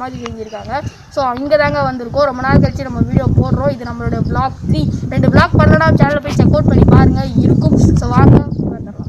சமாதி செஞ்சுருக்காங்க ஸோ அங்கே தாங்க வந்திருக்கோம் ரொம்ப நாள் கழிச்சு நம்ம வீடியோ போடுறோம் இது நம்மளோட vlog த்ரீ ரெண்டு vlog பண்ணனா சேனலை போய் செக் அவுட் பண்ணி பாருங்கள் இருக்கும் ஸோ வாங்க வந்துடலாம்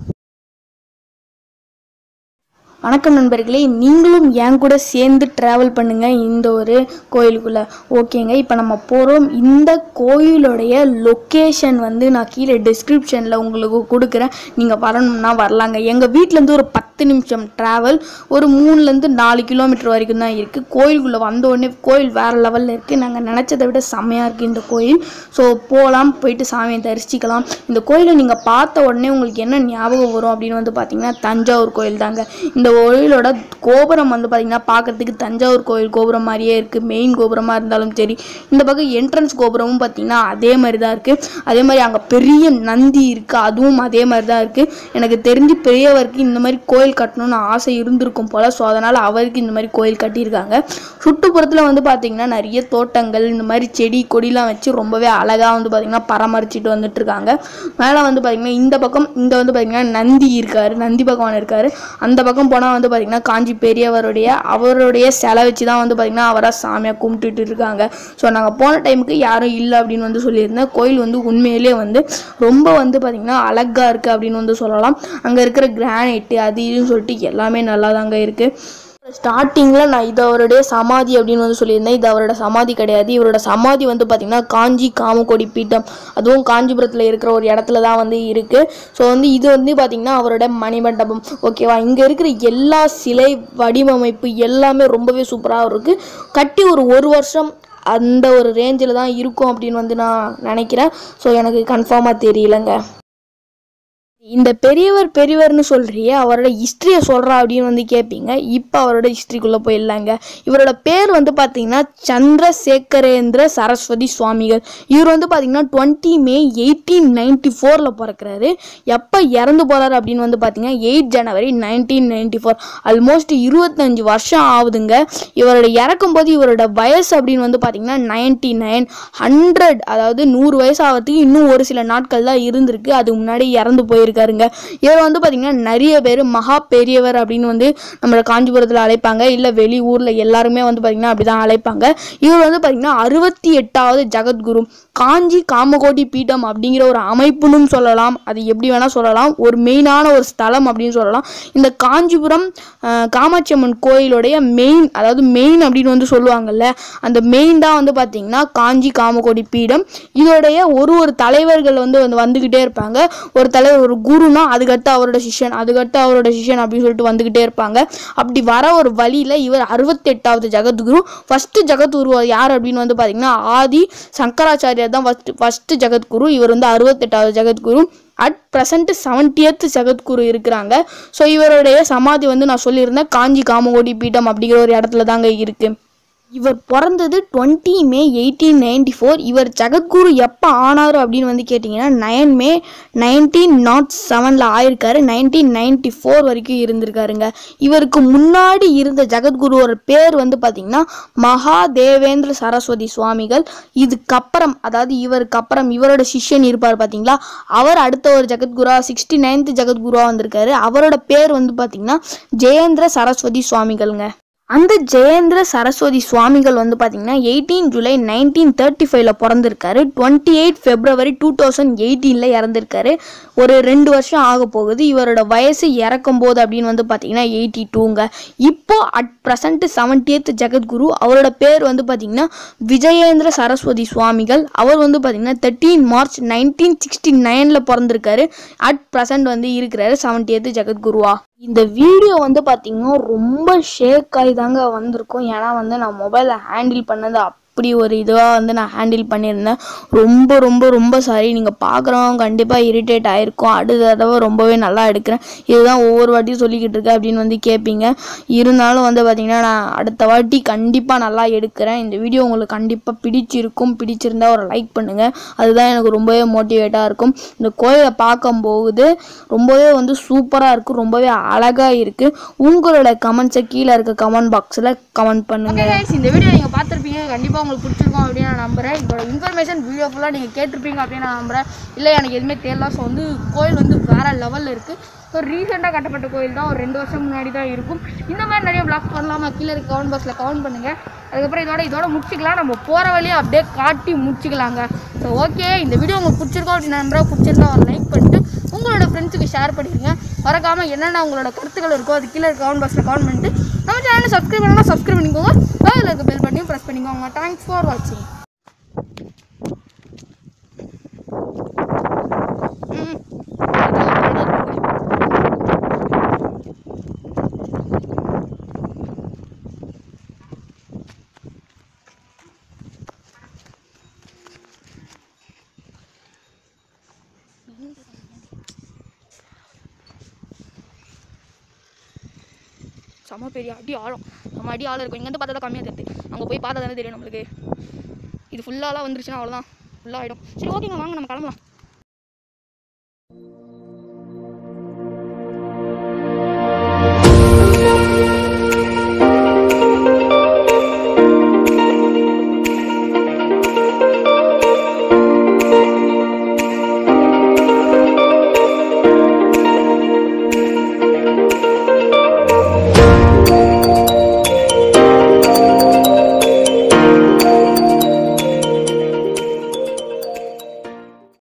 வணக்கம் நண்பர்களே நீங்களும் என் கூட சேர்ந்து ட்ராவல் பண்ணுங்கள் இந்த ஒரு கோயிலுக்குள்ளே ஓகேங்க இப்போ நம்ம போகிறோம் இந்த கோயிலுடைய லொக்கேஷன் வந்து நான் கீழே டிஸ்கிரிப்ஷனில் உங்களுக்கு கொடுக்குறேன் நீங்கள் வரணும்னா வரலாங்க எங்கள் வீட்டிலேருந்து ஒரு பத்து நிமிஷம் ட்ராவல் ஒரு மூணுலேருந்து நாலு கிலோமீட்டர் வரைக்கும் தான் இருக்குது கோயிலுக்குள்ளே வந்த உடனே கோயில் வேறு லெவலில் இருக்குது நாங்கள் நினச்சதை விட செம்மையாக இருக்குது இந்த கோயில் ஸோ போகலாம் போயிட்டு சாமியை தரிசிக்கலாம் இந்த கோயிலை நீங்கள் பார்த்த உடனே உங்களுக்கு என்ன ஞாபகம் வரும் அப்படின்னு வந்து பார்த்தீங்கன்னா தஞ்சாவூர் கோயில் தாங்க இந்த கோயிலோட கோபுரம் வந்து பார்த்தீங்கன்னா பார்க்கறதுக்கு தஞ்சாவூர் கோயில் கோபுரம் மாதிரியே இருக்குது மெயின் கோபுரமாக இருந்தாலும் சரி இந்த பக்கம் என்ட்ரன்ஸ் கோபுரமும் பார்த்தீங்கன்னா அதே மாதிரி தான் இருக்குது அதே மாதிரி அங்கே பெரிய நந்தி இருக்குது அதுவும் அதே மாதிரி தான் இருக்குது எனக்கு தெரிஞ்சு பெரியவருக்கு இந்த மாதிரி கோயில் கட்டணும்னு ஆசை இருந்திருக்கும் போல் ஸோ அதனால் அவருக்கு இந்த மாதிரி கோயில் கட்டியிருக்காங்க சுற்றுப்புறத்தில் வந்து பார்த்தீங்கன்னா நிறைய தோட்டங்கள் இந்த மாதிரி செடி கொடிலாம் வச்சு ரொம்பவே அழகாக வந்து பார்த்தீங்கன்னா பராமரிச்சுட்டு வந்துட்டு இருக்காங்க மேலே வந்து பார்த்தீங்கன்னா இந்த பக்கம் இங்கே வந்து பார்த்தீங்கன்னா நந்தி இருக்காரு நந்தி பகவான் இருக்காரு அந்த பக்கம் போனால் வந்து பார்த்தீங்கன்னா காஞ்சி பெரியவருடைய அவருடைய சிலை வச்சு தான் வந்து பார்த்தீங்கன்னா அவரை சாமியாக கும்பிட்டுட்டு இருக்காங்க ஸோ நாங்கள் போன டைமுக்கு யாரும் இல்லை அப்படின்னு வந்து சொல்லியிருந்தேன் கோயில் வந்து உண்மையிலே வந்து ரொம்ப வந்து பார்த்தீங்கன்னா அழகாக இருக்குது அப்படின்னு வந்து சொல்லலாம் அங்கே இருக்கிற கிரானைட்டு அது இதுன்னு சொல்லிட்டு எல்லாமே நல்லா தாங்க இருக்குது ஸ்டார்டிங்கில் நான் இது அவருடைய சமாதி அப்படின்னு வந்து சொல்லியிருந்தேன் இது அவரோட சமாதி கிடையாது இவரோட சமாதி வந்து பார்த்திங்கன்னா காஞ்சி காமக்கோடி பீட்டம் அதுவும் காஞ்சிபுரத்தில் இருக்கிற ஒரு இடத்துல தான் வந்து இருக்குது ஸோ வந்து இது வந்து பார்த்திங்கன்னா அவரோட மணிமண்டபம் ஓகேவா இங்கே இருக்கிற எல்லா சிலை வடிவமைப்பு எல்லாமே ரொம்பவே சூப்பராக இருக்குது கட்டி ஒரு ஒரு வருஷம் அந்த ஒரு ரேஞ்சில் தான் இருக்கும் அப்படின்னு வந்து நான் நினைக்கிறேன் ஸோ எனக்கு கன்ஃபார்மாக தெரியலங்க இந்த பெரியவர் பெரியவர்னு சொல்றியே அவரோட ஹிஸ்ட்ரியை சொல்கிறா அப்படின்னு வந்து கேட்பீங்க இப்போ அவரோட ஹிஸ்ட்ரிக்குள்ளே போயிடலாங்க இவரோட பேர் வந்து பார்த்தீங்கன்னா சந்திரசேகரேந்திர சரஸ்வதி சுவாமிகள் இவர் வந்து பார்த்தீங்கன்னா டுவெண்ட்டி மே எயிட்டீன் நைன்டி ஃபோரில் பிறக்கிறாரு எப்போ இறந்து போகிறாரு அப்படின்னு வந்து பார்த்தீங்கன்னா eight January nineteen ninety four almost இருபத்தஞ்சு வருஷம் ஆகுதுங்க இவரோட இறக்கும்போது இவரோட வயசு அப்படின்னு வந்து பார்த்தீங்கன்னா நைன்டி நைன் ஹண்ட்ரட் அதாவது நூறு வயசு ஆகிறதுக்கு இன்னும் ஒரு சில நாட்கள் தான் இருந்திருக்கு அதுக்கு முன்னாடி இறந்து போயிருக்காருங்க இவர் வந்து பார்த்தீங்கன்னா நிறைய பேர் மகா பெரியவர் அப்படின்னு வந்து நம்மளோட காஞ்சிபுரத்தில் அழைப்பாங்க இல்லை வெளி ஊரில் எல்லாருமே வந்து பார்த்தீங்கன்னா அப்படி தான் அழைப்பாங்க இவர் வந்து பார்த்தீங்கன்னா அறுபத்தி எட்டாவது ஜெகத்குரு காஞ்சி காமகோடி பீடம் அப்படிங்கிற ஒரு அமைப்புன்னு சொல்லலாம் அது எப்படி வேணால் சொல்லலாம் ஒரு மெயினான ஒரு ஸ்தலம் அப்படின்னு சொல்லலாம் இந்த காஞ்சிபுரம் அஹ், காமாட்சி அம்மன் கோயிலுடைய மெயின் அதாவது மெயின் அப்படின்னு வந்து சொல்லுவாங்கல்ல அந்த மெயின் தான் வந்து பார்த்தீங்கன்னா காஞ்சி காமகோடி பீடம் இதோடைய ஒரு ஒரு தலைவர்கள் வந்து வந்து வந்துக்கிட்டே இருப்பாங்க ஒரு தலைவர் ஒரு குருனா அதுக்கடுத்து அவரோட சிஷ்யன் அதுக்கடுத்து அவரோட சிஷ்யன் அப்படின்னு சொல்லிட்டு வந்துக்கிட்டே இருப்பாங்க அப்படி வர ஒரு வழியில் இவர் அறுபத்தெட்டாவது ஜெகத்குரு ஃபஸ்ட்டு ஜெகத்குரு யார் அப்படின்னு வந்து பார்த்தீங்கன்னா ஆதி சங்கராச்சாரியார் தான் ஃபஸ்ட்டு ஃபஸ்ட்டு ஜெகத்குரு இவர் வந்து அறுபத்தெட்டாவது Jagadguru at present seventieth Jagadguru இருக்கிறாங்க ஸோ இவருடைய சமாதி வந்து நான் சொல்லியிருந்தேன் காஞ்சி காமகோடி பீடம் அப்படிங்கிற ஒரு இடத்துல தாங்க இருக்குது இவர் பிறந்தது twenty May eighteen ninety four இவர் ஜெகத்குரு எப்போ ஆனார் அப்படின்னு வந்து கேட்டிங்கன்னா நைன் மே நைன்டீன் நாட் செவனில் ஆயிருக்காரு நைன்டீன் நைன்டி ஃபோர் வரைக்கும் இருந்திருக்காருங்க இவருக்கு முன்னாடி இருந்த ஜெகத்குருவோட பேர் வந்து பார்த்திங்கன்னா மகாதேவேந்திர சரஸ்வதி சுவாமிகள் இதுக்கப்புறம் அதாவது இவருக்கு அப்புறம் இவரோட சிஷ்யன் இருப்பார் பார்த்தீங்களா அவர் அடுத்த ஒரு ஜெகத்குருவா சிக்ஸ்டி நைன்த் ஜெகத்குருவா வந்திருக்காரு அவரோட பேர் வந்து பார்த்திங்கன்னா ஜெயேந்திர சரஸ்வதி சுவாமிகள்ங்க அந்த ஜெயேந்திர சரஸ்வதி சுவாமிகள் வந்து பார்த்தீங்கன்னா எயிட்டீன் ஜூலை நைன்டீன் தேர்ட்டி ஃபைவ்ல பிறந்திருக்காரு twenty eight February two thousand எயிட்டீனில் இறந்திருக்காரு ஒரு ரெண்டு வருஷம் ஆக போகுது இவரோட வயசு இறக்கும் போது அப்படின்னு வந்து பார்த்தீங்கன்னா எயிட்டி டூங்க இப்போ அட் ப்ரெசண்ட் செவன்டியத் ஜெகத்குரு அவரோட பேர் வந்து பார்த்தீங்கன்னா விஜயேந்திர சரஸ்வதி சுவாமிகள் அவர் வந்து பார்த்தீங்கன்னா தேர்ட்டீன் மார்ச் நைன்டீன் சிக்ஸ்டி நைனில் பிறந்திருக்காரு அட் ப்ரெசண்ட் வந்து இருக்கிறாரு செவன்டியத் ஜெகத்குருவா இந்த வீடியோ வந்து பார்த்தீங்கன்னா ரொம்ப ஷேக் ஆகி தாங்க வந்திருக்கும் ஏன்னா வந்து நான் மொபைலை ஹேண்டில் பண்ணது அப்படி ஒரு இதுவாக வந்து நான் ஹேண்டில் பண்ணியிருந்தேன் ரொம்ப ரொம்ப ரொம்ப சாரி நீங்கள் பார்க்குறவங்க கண்டிப்பாக இரிட்டேட் ஆகிருக்கும் அடுத்த தடவை ரொம்பவே நல்லா எடுக்கிறேன் இதுதான் ஒவ்வொரு வாட்டியும் சொல்லிக்கிட்டு இருக்கேன் அப்படின்னு வந்து கேட்பீங்க இருந்தாலும் வந்து பார்த்தீங்கன்னா நான் அடுத்த வாட்டி கண்டிப்பாக நல்லா எடுக்கிறேன் இந்த வீடியோ உங்களுக்கு கண்டிப்பாக பிடிச்சிருக்கும் பிடிச்சிருந்தா ஒரு லைக் பண்ணுங்கள் அதுதான் எனக்கு ரொம்பவே மோட்டிவேட்டாக இருக்கும் இந்த கோயிலை பார்க்கும்போது ரொம்பவே வந்து சூப்பராக இருக்கும் ரொம்பவே அழகாக இருக்குது உங்களோட கமெண்ட்ஸை கீழே இருக்க கமெண்ட் பாக்ஸில் கமெண்ட் பண்ணுங்கள் இந்த வீடியோ நீங்கள் பார்த்துருப்பீங்க கண்டிப்பாக உங்களுக்கு பிடிச்சிருக்கும் அப்படின்னு நான் நம்புகிறேன் இதோட இன்ஃபர்மேஷன் வீடியோ ஃபுல்லாக நீங்கள் கேட்டிருப்பீங்க அப்படின்னு நான் நம்புகிறேன் இல்லை எனக்கு எதுவுமே தெரியல ஸோ வந்து கோயில் வந்து வேறு லெவலில் இருக்குது ஸோ ரீசெண்டாக கட்டப்பட்ட கோயில் தான் ஒரு ரெண்டு வருஷம் முன்னாடி தான் இருக்கும் இந்த மாதிரி நிறைய பிளாக்ஸ் பண்ணலாமா கீழே இருக்க கவுண்ட் பாக்ஸில் கவுண்ட் பண்ணுங்கள் அதுக்கப்புறம் இதோட இதோட முடிச்சிக்கலாம் நம்ம போகிற வழியை அப்படியே காட்டி முடிச்சிக்கலாங்க ஸோ ஓகே இந்த வீடியோ உங்களுக்கு பிடிச்சிருக்கோம் அப்படின்னு நம்புறேன் பிடிச்சிருந்தா ஒரு லைக் பண்ணிட்டு உங்களோட ஃப்ரெண்ட்ஸுக்கு ஷேர் பண்ணிடுங்க மறக்காமல் என்னென்ன உங்களோட கருத்துக்கள் இருக்கோ அது கீழே இருக்க கவுண்ட் பாக்ஸில் கவுண்ட் பண்ணிட்டு நம்ம சேனலை சப்ஸ்கிரைப் பண்ணலாம் சப்ஸ்கிரைப் பண்ணிக்கோங்க அதில் இருக்க பெல் பட்டனையும் ப்ரெஸ் பண்ணிக்கோங்க தேங்க்ஸ் ஃபார் வாட்சிங் செம்ம பெரிய அடி ஆழம் நம்ம அடி ஆழம் இருக்கும் இங்கேருந்து பார்த்தா தான் கம்மியாக தெரியுது அங்கே போய் பார்த்தா தானே தெரியும் நம்மளுக்கு இது ஃபுல்லாலாம் வந்துருச்சுன்னா அவ்வளோதான் ஃபுல்லாக ஆகிடும் சரி ஓகேங்க வாங்க நம்ம கிளம்பலாம்